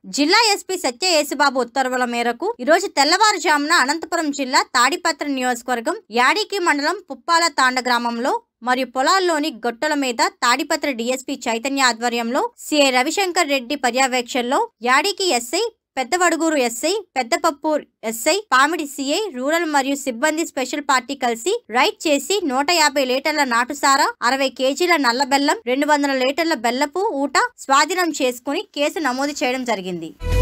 జిల్లా ఎస్పీ సత్య యేసుబాబు ఉత్తర్వుల మేరకు ఈరోజు తెల్లవారుజామున అనంతపురం జిల్లా తాడిపత్ర నియోజకవర్గం యాడికి మండలం పుప్పాల తాండ గ్రామంలో మరియు పొలాల్లోని గొట్టల మీద తాడిపత్ర డీఎస్పీ చైతన్య ఆధ్వర్యంలో సిఐ రవిశంకర్ రెడ్డి పర్యవేక్షణలో Yadiki SI Peddavadugur SI Peddapappur SI Pamidi CI rural మరియు సిబ్బంది స్పెషల్ పార్టీ కలిసి రైడ్ చేసి నూట యాభై లీటర్ల నాటుసారా అరవై కేజీల నల్ల బెల్లం రెండు వందల లీటర్ల బెల్లపు ఊట స్వాధీనం చేసుకుని కేసు నమోదు చేయడం జరిగింది